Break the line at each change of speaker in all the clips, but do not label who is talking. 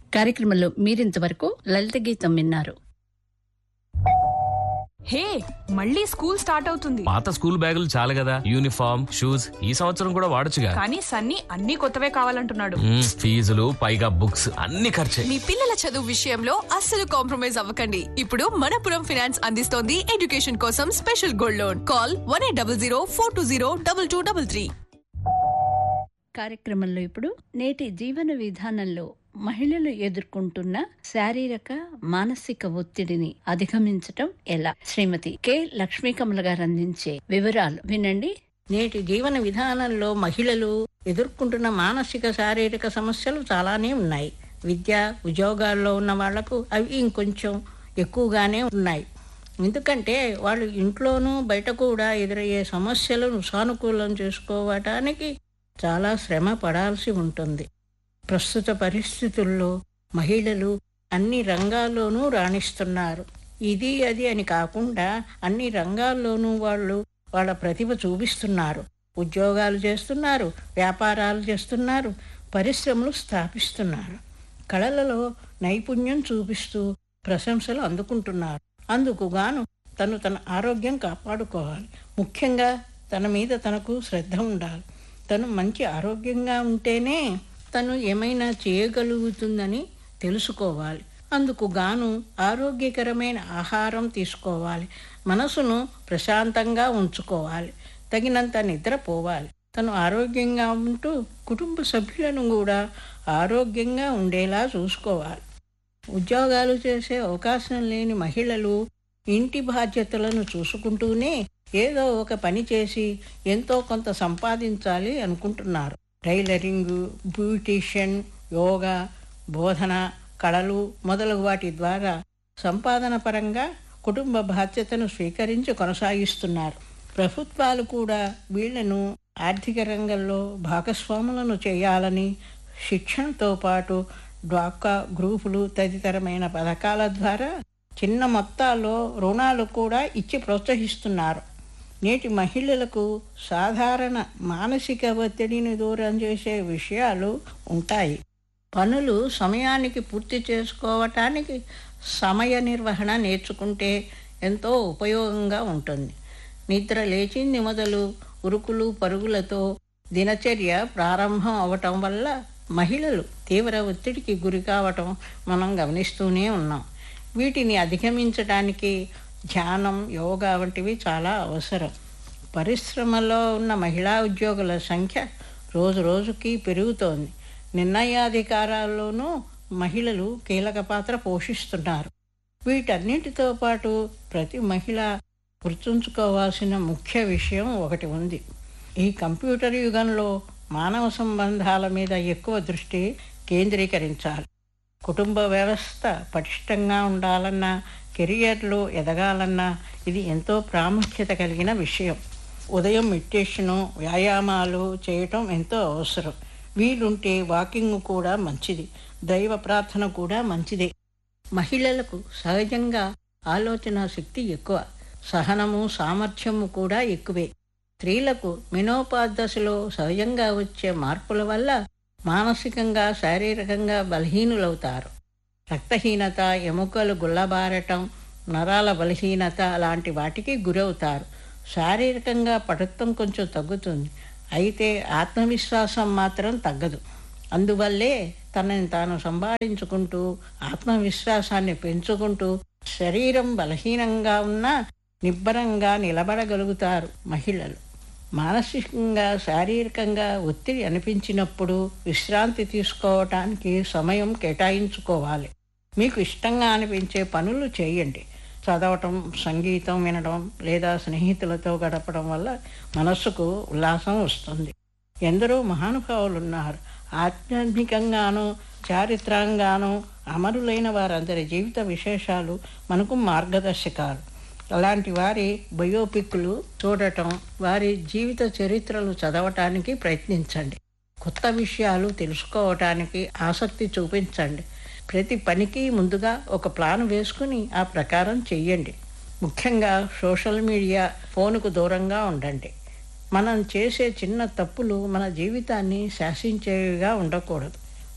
కార్యక్రమంలో మీరింతవరకు లలిత గీతం విన్నారు
హే మళ్ళీ స్కూల్ స్టార్ట్ అవుతుంది
పాత స్కూల్ బ్యాగులు చాలు కదా యూనిఫామ్ షూస్ ఈ సంవత్సరం కూడా వాడొచ్చుగా
కానీ సన్నీ అన్ని కొత్తవే కావాలంటున్నాడు
మ్మ్, ఫీజులు పైగా బుక్స్ అన్ని ఖర్చే
మీ పిల్లల చదువు విషయంలో అస్సలు కాంప్రమైజ్ అవ్వకండి ఇప్పుడు మనపురం ఫైనాన్స్ అందిస్తోంది ఎడ్యుకేషన్ కోసం special gold loan call one eight double zero four two zero double two double three
కార్యక్రమంలో ఇప్పుడు నేటి జీవన విధానంలో మహిళలు ఎదుర్కొంటున్న శారీరక మానసిక ఒత్తిడిని అధిగమించటం ఎలా శ్రీమతి కె లక్ష్మీకమల గారు అందించే వివరాలు వినండి
నేటి జీవన విధానంలో మహిళలు ఎదుర్కొంటున్న మానసిక శారీరక సమస్యలు చాలానే ఉన్నాయి విద్య ఉద్యోగాల్లో ఉన్న వాళ్లకు అవి ఇంకొంచెం ఎక్కువగానే ఉన్నాయి ఎందుకంటే వాళ్ళు ఇంట్లోనూ బయట కూడా ఎదురయ్యే సమస్యలను సానుకూలం చేసుకోవటానికి చాలా శ్రమ పడాల్సి ఉంటుంది ప్రస్తుత పరిస్థితుల్లో మహిళలు అన్ని రంగాల్లోనూ రాణిస్తున్నారు ఇది అది అని కాకుండా అన్ని రంగాల్లోనూ వాళ్ళు వాళ్ళ ప్రతిభ చూపిస్తున్నారు ఉద్యోగాలు చేస్తున్నారు వ్యాపారాలు చేస్తున్నారు పరిశ్రమలు స్థాపిస్తున్నారు కళలలో నైపుణ్యం చూపిస్తూ ప్రశంసలు అందుకుంటున్నారు అందుకు గాను తను తన ఆరోగ్యం కాపాడుకోవాలి ముఖ్యంగా తన మీద తనకు శ్రద్ధ ఉండాలి తను మంచి ఆరోగ్యంగా ఉంటేనే తను ఏమైనా చేయగలుగుతుందని తెలుసుకోవాలి అందుకు గాను ఆరోగ్యకరమైన ఆహారం తీసుకోవాలి మనసును ప్రశాంతంగా ఉంచుకోవాలి తగినంత నిద్రపోవాలి తను ఆరోగ్యంగా ఉంటూ కుటుంబ సభ్యులను కూడా ఆరోగ్యంగా ఉండేలా చూసుకోవాలి ఉద్యోగాలు చేసే అవకాశం లేని మహిళలు ఇంటి బాధ్యతలను చూసుకుంటూనే ఏదో ఒక పని చేసి ఎంతో కొంత సంపాదించాలి అనుకుంటున్నారు టైలరింగ్ బ్యూటీషియన్ యోగా బోధన కళలు మొదలగు వాటి ద్వారా సంపాదన పరంగా కుటుంబ బాధ్యతను స్వీకరించి కొనసాగిస్తున్నారు ప్రభుత్వాలు కూడా వీళ్లను ఆర్థిక రంగంలో భాగస్వాములను చేయాలని శిక్షణతో పాటు డ్వాక్కా గ్రూపులు తదితరమైన పథకాల ద్వారా చిన్న మొత్తాల్లో రుణాలు కూడా ఇచ్చి ప్రోత్సహిస్తున్నారు నేటి మహిళలకు సాధారణ మానసిక ఒత్తిడిని దూరం చేసే విషయాలు ఉంటాయి పనులు సమయానికి పూర్తి చేసుకోవటానికి సమయ నిర్వహణ నేర్చుకుంటే ఎంతో ఉపయోగంగా ఉంటుంది నిద్ర లేచింది మొదలు ఉరుకులు పరుగులతో దినచర్య ప్రారంభం అవటం వల్ల మహిళలు తీవ్ర ఒత్తిడికి గురి కావటం మనం గమనిస్తూనే ఉన్నాం వీటిని అధిగమించడానికి ధ్యానం యోగా వంటివి చాలా అవసరం పరిశ్రమలో ఉన్న మహిళా ఉద్యోగుల సంఖ్య రోజు రోజుకి పెరుగుతోంది నిర్ణయాధికారాల్లోనూ మహిళలు కీలక పాత్ర పోషిస్తున్నారు వీటన్నిటితో పాటు ప్రతి మహిళ గుర్తుంచుకోవాల్సిన ముఖ్య విషయం ఒకటి ఉంది ఈ కంప్యూటర్ యుగంలో మానవ సంబంధాల మీద ఎక్కువ దృష్టి కేంద్రీకరించాలి కుటుంబ వ్యవస్థ పటిష్టంగా ఉండాలన్నా కెరియర్లో ఎదగాలన్నా ఇది ఎంతో ప్రాముఖ్యత కలిగిన విషయం ఉదయం మెడిటేషను వ్యాయామాలు చేయటం ఎంతో అవసరం వీలుంటే వాకింగ్ కూడా మంచిది దైవ ప్రార్థన కూడా మంచిదే మహిళలకు సహజంగా ఆలోచన శక్తి ఎక్కువ సహనము సామర్థ్యము కూడా ఎక్కువే స్త్రీలకు మినోపాద్ దశలో సహజంగా వచ్చే మార్పుల వల్ల మానసికంగా శారీరకంగా బలహీనులవుతారు రక్తహీనత ఎముకలు గుల్లబారటం నరాల బలహీనత లాంటి వాటికి గురవుతారు శారీరకంగా పటుత్వం కొంచెం తగ్గుతుంది అయితే ఆత్మవిశ్వాసం మాత్రం తగ్గదు అందువల్లే తనని తాను సంపాదించుకుంటూ ఆత్మవిశ్వాసాన్ని పెంచుకుంటూ శరీరం బలహీనంగా ఉన్నా నిబ్బరంగా నిలబడగలుగుతారు మహిళలు మానసికంగా శారీరకంగా ఒత్తిడి అనిపించినప్పుడు విశ్రాంతి తీసుకోవటానికి సమయం కేటాయించుకోవాలి మీకు ఇష్టంగా అనిపించే పనులు చేయండి చదవటం సంగీతం వినడం లేదా స్నేహితులతో గడపడం వల్ల మనస్సుకు ఉల్లాసం వస్తుంది ఎందరో మహానుభావులు ఉన్నారు ఆధ్యాత్మికంగాను చారిత్రంగాను అమరులైన వారందరి జీవిత విశేషాలు మనకు మార్గదర్శకాలు అలాంటి వారి బయోపిక్లు చూడటం వారి జీవిత చరిత్రలు చదవటానికి ప్రయత్నించండి కొత్త విషయాలు తెలుసుకోవటానికి ఆసక్తి చూపించండి ప్రతి పనికి ముందుగా ఒక ప్లాన్ వేసుకుని ఆ ప్రకారం చెయ్యండి ముఖ్యంగా సోషల్ మీడియా ఫోన్కు దూరంగా ఉండండి మనం చేసే చిన్న తప్పులు మన జీవితాన్ని శాసించేవిగా ఉండకూడదు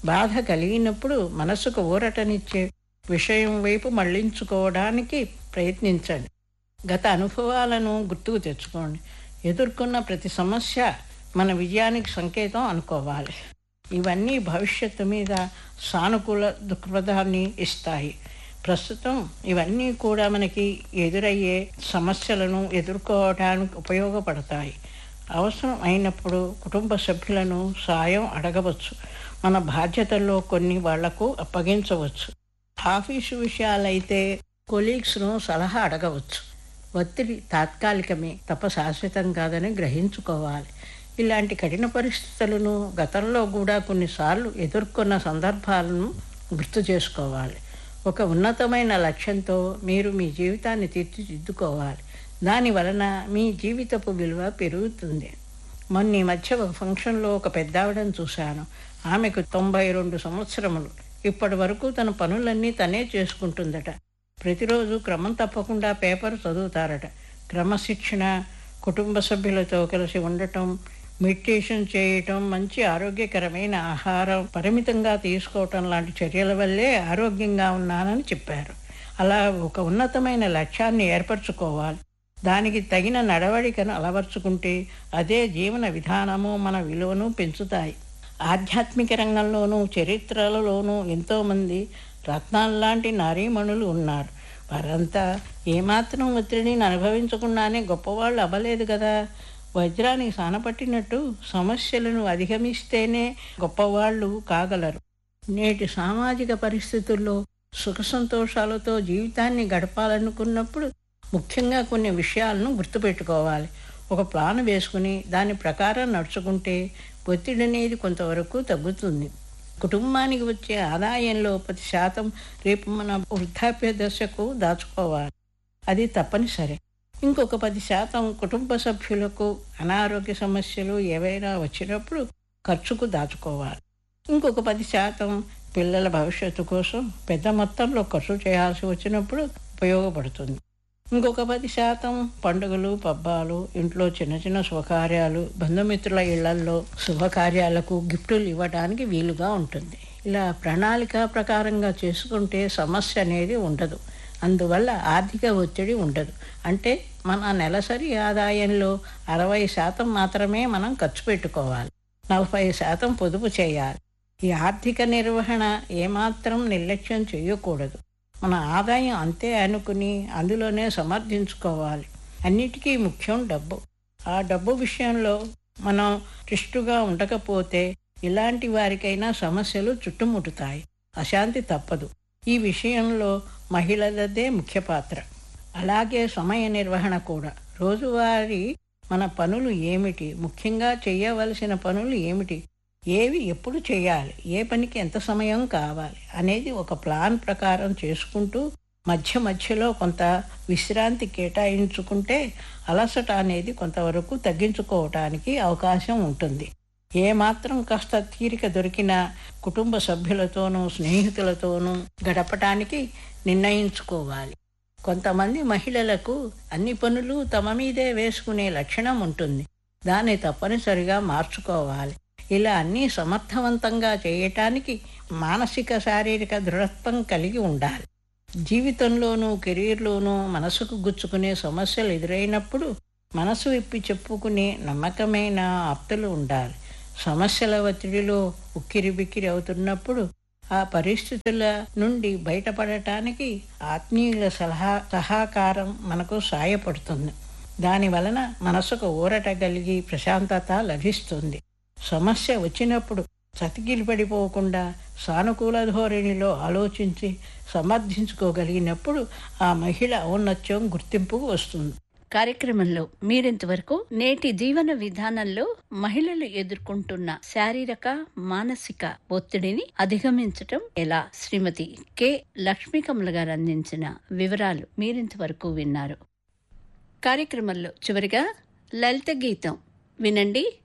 బాధ కలిగినప్పుడు మనసుకు ఊరటనిచ్చే విషయం వైపు మళ్లించుకోవడానికి ప్రయత్నించండి గత అనుభవాలను గుర్తుకు తెచ్చుకోండి ఎదుర్కొన్న ప్రతి సమస్య మన విజయానికి సంకేతం అనుకోవాలి ఇవన్నీ భవిష్యత్తు మీద సానుకూల దృక్పథాన్ని ఇస్తాయి ప్రస్తుతం ఇవన్నీ కూడా మనకి ఎదురయ్యే సమస్యలను ఎదుర్కోవడానికి ఉపయోగపడతాయి అవసరం అయినప్పుడు కుటుంబ సభ్యులను సాయం అడగవచ్చు మన బాధ్యతల్లో కొన్ని వాళ్లకు అప్పగించవచ్చు ఆఫీసు విషయాలైతే కొలీగ్స్ను సలహా అడగవచ్చు ఒత్తిడి తాత్కాలికమే తప్ప శాశ్వతం కాదని గ్రహించుకోవాలి ఇలాంటి కఠిన పరిస్థితులను గతంలో కూడా కొన్నిసార్లు ఎదుర్కొన్న సందర్భాలను గుర్తు చేసుకోవాలి ఒక ఉన్నతమైన లక్ష్యంతో మీరు మీ జీవితాన్ని తీర్చిదిద్దుకోవాలి దాని వలన మీ జీవితపు విలువ పెరుగుతుంది మొన్న ఈ మధ్య ఒక ఫంక్షన్లో ఒక పెద్దావిడను చూశాను ఆమెకు తొంభై రెండు సంవత్సరములు ఇప్పటి వరకు తన పనులన్నీ తనే చేసుకుంటుందట ప్రతిరోజు క్రమం తప్పకుండా పేపర్ చదువుతారట క్రమశిక్షణ కుటుంబ సభ్యులతో కలిసి ఉండటం మెడిటేషన్ చేయటం మంచి ఆరోగ్యకరమైన ఆహారం పరిమితంగా తీసుకోవటం లాంటి చర్యల వల్లే ఆరోగ్యంగా ఉన్నానని చెప్పారు అలా ఒక ఉన్నతమైన లక్ష్యాన్ని ఏర్పరచుకోవాలి దానికి తగిన నడవడికను అలవర్చుకుంటే అదే జీవన విధానము మన విలువను పెంచుతాయి ఆధ్యాత్మిక రంగంలోనూ చరిత్రలలోనూ ఎంతోమంది రత్నాల్లాంటి నారీమణులు ఉన్నారు వారంతా ఏమాత్రం ఒత్తిడిని అనుభవించకుండానే గొప్పవాళ్ళు అవ్వలేదు కదా వజ్రానికి సానపట్టినట్టు సమస్యలను అధిగమిస్తేనే గొప్పవాళ్ళు కాగలరు నేటి సామాజిక పరిస్థితుల్లో సుఖ సంతోషాలతో జీవితాన్ని గడపాలనుకున్నప్పుడు ముఖ్యంగా కొన్ని విషయాలను గుర్తుపెట్టుకోవాలి ఒక ప్లాన్ వేసుకుని దాని ప్రకారం నడుచుకుంటే ఒత్తిడి అనేది కొంతవరకు తగ్గుతుంది కుటుంబానికి వచ్చే ఆదాయంలో పది శాతం రేపు మన వృద్ధాప్య దశకు దాచుకోవాలి అది తప్పనిసరి ఇంకొక పది శాతం కుటుంబ సభ్యులకు అనారోగ్య సమస్యలు ఏవైనా వచ్చినప్పుడు ఖర్చుకు దాచుకోవాలి ఇంకొక పది శాతం పిల్లల భవిష్యత్తు కోసం పెద్ద మొత్తంలో ఖర్చు చేయాల్సి వచ్చినప్పుడు ఉపయోగపడుతుంది ఇంకొక పది శాతం పండుగలు పబ్బాలు ఇంట్లో చిన్న చిన్న శుభకార్యాలు బంధుమిత్రుల ఇళ్లల్లో శుభకార్యాలకు గిఫ్టులు ఇవ్వడానికి వీలుగా ఉంటుంది ఇలా ప్రణాళిక ప్రకారంగా చేసుకుంటే సమస్య అనేది ఉండదు అందువల్ల ఆర్థిక ఒత్తిడి ఉండదు అంటే మన నెలసరి ఆదాయంలో అరవై శాతం మాత్రమే మనం ఖర్చు పెట్టుకోవాలి నలభై శాతం పొదుపు చేయాలి ఈ ఆర్థిక నిర్వహణ ఏమాత్రం నిర్లక్ష్యం చేయకూడదు మన ఆదాయం అంతే అనుకుని అందులోనే సమర్థించుకోవాలి అన్నిటికీ ముఖ్యం డబ్బు ఆ డబ్బు విషయంలో మనం రిష్టుగా ఉండకపోతే ఇలాంటి వారికైనా సమస్యలు చుట్టుముట్టుతాయి అశాంతి తప్పదు ఈ విషయంలో మహిళలదే ముఖ్య పాత్ర అలాగే సమయ నిర్వహణ కూడా రోజువారీ మన పనులు ఏమిటి ముఖ్యంగా చేయవలసిన పనులు ఏమిటి ఏవి ఎప్పుడు చేయాలి ఏ పనికి ఎంత సమయం కావాలి అనేది ఒక ప్లాన్ ప్రకారం చేసుకుంటూ మధ్య మధ్యలో కొంత విశ్రాంతి కేటాయించుకుంటే అలసట అనేది కొంతవరకు తగ్గించుకోవటానికి అవకాశం ఉంటుంది ఏ మాత్రం కాస్త తీరిక దొరికినా కుటుంబ సభ్యులతోనూ స్నేహితులతోనూ గడపటానికి నిర్ణయించుకోవాలి కొంతమంది మహిళలకు అన్ని పనులు తమ మీదే వేసుకునే లక్షణం ఉంటుంది దాన్ని తప్పనిసరిగా మార్చుకోవాలి ఇలా అన్నీ సమర్థవంతంగా చేయటానికి మానసిక శారీరక దృఢత్వం కలిగి ఉండాలి జీవితంలోనూ కెరీర్లోనూ మనసుకు గుచ్చుకునే సమస్యలు ఎదురైనప్పుడు మనసు విప్పి చెప్పుకునే నమ్మకమైన ఆప్తులు ఉండాలి సమస్యల ఒత్తిడిలో ఉక్కిరి బిక్కిరి అవుతున్నప్పుడు ఆ పరిస్థితుల నుండి బయటపడటానికి ఆత్మీయుల సలహా సహకారం మనకు సాయపడుతుంది దాని వలన మనసుకు ఊరట కలిగి ప్రశాంతత లభిస్తుంది సమస్య వచ్చినప్పుడు చతికిలి పడిపోకుండా సానుకూల ధోరణిలో ఆలోచించి సమర్థించుకోగలిగినప్పుడు ఆ మహిళ ఔన్నత్యం గుర్తింపుకు వస్తుంది
కార్యక్రమంలో మీరింతవరకు నేటి జీవన విధానంలో మహిళలు ఎదుర్కొంటున్న శారీరక మానసిక ఒత్తిడిని అధిగమించటం ఎలా శ్రీమతి కె లక్ష్మీకమల గారు అందించిన వివరాలు మీరింతవరకు విన్నారు కార్యక్రమంలో చివరిగా లలిత గీతం వినండి